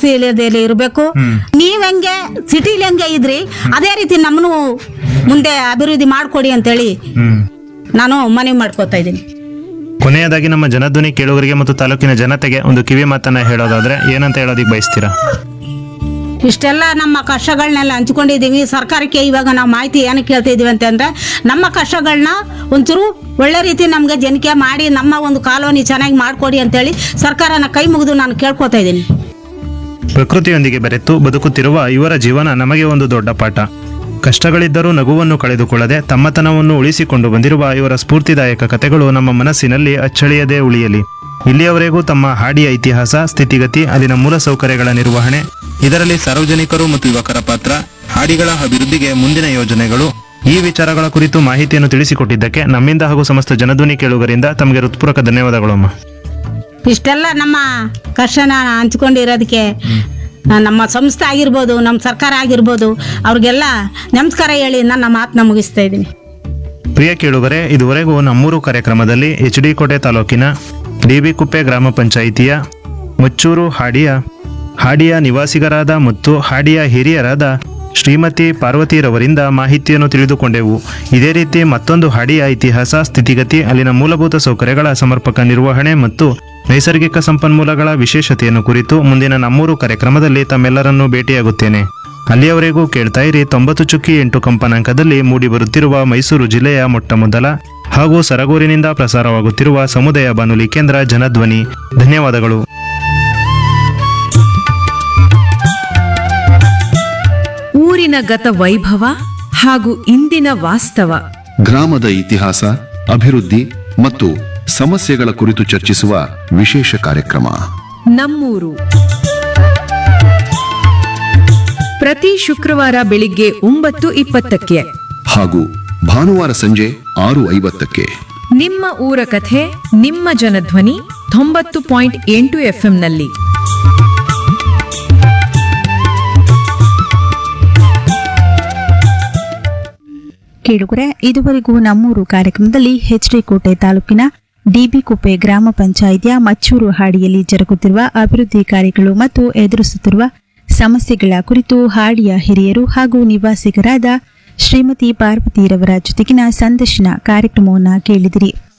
ಸುಸ್ಥಿರತೆಯಲ್ಲಿ ಇರಬೇಕು ನೀವ್ ಹೆಂಗೆ ಸಿಟಿಲಿ ಹೆಂಗೆ ಇದ್ರಿ ಅದೇ ರೀತಿ ನಮ್ಮನ್ನು ಮುಂದೆ ಅಭಿವೃದ್ಧಿ ಮಾಡ್ಕೊಡಿ ಅಂತೇಳಿ ಹ್ಮ್ ನಾನು ಮನವಿ ಮಾಡ್ಕೋತಾ ಇದ್ದೀನಿ ಕೊನೆಯದಾಗಿ ನಮ್ಮ ಜನಧ್ವನಿ ಕೇಳುಗರಿಗೆ ಮತ್ತು ತಾಲೂಕಿನ ಜನತೆಗೆ ಒಂದು ಕಿವಿ ಮಾತನ್ನ ಹೇಳೋದಾದ್ರೆ ಏನಂತ ಹೇಳೋದಿಕ್ ಬಯಸ್ತೀರಾ ಇಷ್ಟೆಲ್ಲ ನಮ್ಮ ಕಷ್ಟಗಳನ್ನೆಲ್ಲ ಹಂಚ್ಕೊಂಡಿದ್ದೀವಿ ಸರ್ಕಾರಕ್ಕೆ ಇವಾಗ ನಾವು ಮಾಹಿತಿ ಏನಕ್ಕೆ ಕೇಳ್ತಾ ಇದೀವಿ ಅಂತಂದ್ರೆ ನಮ್ಮ ಕಷ್ಟಗಳನ್ನ ಒಂಚೂರು ಒಳ್ಳೆ ರೀತಿ ನಮಗೆ ಜನಿಕೆ ಮಾಡಿ ನಮ್ಮ ಒಂದು ಕಾಲೋನಿ ಚೆನ್ನಾಗಿ ಮಾಡಿಕೊಡಿ ಅಂತೇಳಿ ಸರ್ಕಾರನ ಕೈ ಮುಗಿದು ನಾನು ಕೇಳ್ಕೊತಾ ಇದ್ದೀನಿ ಪ್ರಕೃತಿಯೊಂದಿಗೆ ಬೆರೆತು ಬದುಕುತ್ತಿರುವ ಇವರ ಜೀವನ ನಮಗೆ ಒಂದು ದೊಡ್ಡ ಪಾಠ ಕಷ್ಟಗಳಿದ್ದರೂ ನಗುವನ್ನು ಕಳೆದುಕೊಳ್ಳದೆ ತಮ್ಮತನವನ್ನು ಉಳಿಸಿಕೊಂಡು ಬಂದಿರುವ ಇವರ ಸ್ಫೂರ್ತಿದಾಯಕ ಕಥೆಗಳು ನಮ್ಮ ಮನಸ್ಸಿನಲ್ಲಿ ಅಚ್ಚಳಿಯದೆ ಉಳಿಯಲಿ ಇಲ್ಲಿಯವರೆಗೂ ತಮ್ಮ ಹಾಡಿಯ ಇತಿಹಾಸ ಸ್ಥಿತಿಗತಿ ಅಲ್ಲಿನ ಮೂಲಸೌಕರ್ಯಗಳ ನಿರ್ವಹಣೆ ಇದರಲ್ಲಿ ಸಾರ್ವಜನಿಕರು ಮತ್ತು ಯುವಕರ ಪಾತ್ರ ಹಾಡಿಗಳ ಅಭಿವೃದ್ಧಿಗೆ ಮುಂದಿನ ಯೋಜನೆಗಳು ಈ ವಿಚಾರಗಳ ಕುರಿತು ಮಾಹಿತಿಯನ್ನು ತಿಳಿಸಿಕೊಟ್ಟಿದ್ದಕ್ಕೆ ನಮ್ಮಿಂದ ಹಾಗೂ ಸಮಸ್ತ ಜನಧ್ವನಿ ಕೇಳುಗರಿಂದ ತಮಗೆ ಹೃತ್ಪೂರ್ವಕ ಧನ್ಯವಾದಗಳು ಅಮ್ಮ ಇಷ್ಟೆಲ್ಲ ನಮ್ಮ ಕಷ್ಟನ ಹಂಚ್ಕೊಂಡಿರೋದಕ್ಕೆ ಆ, ನಮ್ಮ ಸಂಸ್ಥೆ ಆಗಿರ್ಬೋದು ನಮ್ಮ ಸರ್ಕಾರ ಆಗಿರ್ಬೋದು ಅವ್ರಿಗೆಲ್ಲ ನಮಸ್ಕಾರ ಹೇಳಿ ನನ್ನ ಮಾತನ್ನ ಮುಗಿಸ್ತಾ ಇದ್ದೀನಿ ಪ್ರಿಯ ಕೇಳುಗರೆ ಇದುವರೆಗೂ ನಮ್ಮೂರು ಕಾರ್ಯಕ್ರಮದಲ್ಲಿ ಎಚ್ ಡಿ ಕೋಟೆ ತಾಲೂಕಿನ ಡಿಬಿ ಕುಪ್ಪೆ ಗ್ರಾಮ ಪಂಚಾಯಿತಿಯ ಮುಚ್ಚೂರು ಹಾಡಿಯ ಹಾಡಿಯ ನಿವಾಸಿಗರಾದ ಮತ್ತು ಹಾಡಿಯ ಹಿರಿಯರಾದ ಶ್ರೀಮತಿ ಪಾರ್ವತಿರವರಿಂದ ಮಾಹಿತಿಯನ್ನು ತಿಳಿದುಕೊಂಡೆವು ಇದೇ ರೀತಿ ಮತ್ತೊಂದು ಹಾಡಿಯ ಇತಿಹಾಸ ಸ್ಥಿತಿಗತಿ ಅಲ್ಲಿನ ಮೂಲಭೂತ ಸೌಕರ್ಯಗಳ ಸಮರ್ಪಕ ನಿರ್ವಹಣೆ ಮತ್ತು ನೈಸರ್ಗಿಕ ಸಂಪನ್ಮೂಲಗಳ ವಿಶೇಷತೆಯನ್ನು ಕುರಿತು ಮುಂದಿನ ನಮ್ಮೂರು ಕಾರ್ಯಕ್ರಮದಲ್ಲಿ ತಮ್ಮೆಲ್ಲರನ್ನೂ ಭೇಟಿಯಾಗುತ್ತೇನೆ ಅಲ್ಲಿಯವರೆಗೂ ಕೇಳ್ತಾ ಇರಿ ತೊಂಬತ್ತು ಚುಕ್ಕಿ ಎಂಟು ಕಂಪನಾಂಕದಲ್ಲಿ ಮೂಡಿಬರುತ್ತಿರುವ ಮೈಸೂರು ಜಿಲ್ಲೆಯ ಮೊಟ್ಟಮೊದಲ ಹಾಗೂ ಸರಗೂರಿನಿಂದ ಪ್ರಸಾರವಾಗುತ್ತಿರುವ ಸಮುದಾಯ ಬಾನುಲಿ ಕೇಂದ್ರ ಜನಧ್ವನಿ ಧನ್ಯವಾದಗಳು ಊರಿನ ಗತ ವೈಭವ ಹಾಗೂ ಇಂದಿನ ವಾಸ್ತವ ಗ್ರಾಮದ ಇತಿಹಾಸ ಅಭಿವೃದ್ಧಿ ಮತ್ತು ಸಮಸ್ಯೆಗಳ ಕುರಿತು ಚರ್ಚಿಸುವ ವಿಶೇಷ ಕಾರ್ಯಕ್ರಮ ನಮ್ಮೂರು ಪ್ರತಿ ಶುಕ್ರವಾರ ಬೆಳಿಗ್ಗೆ ಒಂಬತ್ತು ಇಪ್ಪತ್ತಕ್ಕೆ ಹಾಗೂ ಭಾನುವಾರ ಸಂಜೆ ಆರು ಐವತ್ತಕ್ಕೆ ನಿಮ್ಮ ಊರ ಕಥೆ ನಿಮ್ಮ ಜನಧ್ವನಿ ತೊಂಬತ್ತು ಪಾಯಿಂಟ್ ಎಂಟು ಎಫ್ಎಂನಲ್ಲಿ ಕೇಳುಗರೆ ಇದುವರೆಗೂ ನಮ್ಮೂರು ಕಾರ್ಯಕ್ರಮದಲ್ಲಿ ಹೆಚ್ಡಿ ಕೋಟೆ ತಾಲೂಕಿನ ಡಿಬಿ ಕುಪ್ಪೆ ಗ್ರಾಮ ಪಂಚಾಯಿತಿಯ ಮಚ್ಚೂರು ಹಾಡಿಯಲ್ಲಿ ಜರುಗುತ್ತಿರುವ ಅಭಿವೃದ್ಧಿ ಕಾರ್ಯಗಳು ಮತ್ತು ಎದುರಿಸುತ್ತಿರುವ ಸಮಸ್ಯೆಗಳ ಕುರಿತು ಹಾಡಿಯ ಹಿರಿಯರು ಹಾಗೂ ನಿವಾಸಿಗರಾದ ಶ್ರೀಮತಿ ಪಾರ್ವತಿರವರ ಜೊತೆಗಿನ ಸಂದರ್ಶನ ಕಾರ್ಯಕ್ರಮವನ್ನು ಕೇಳಿದಿರಿ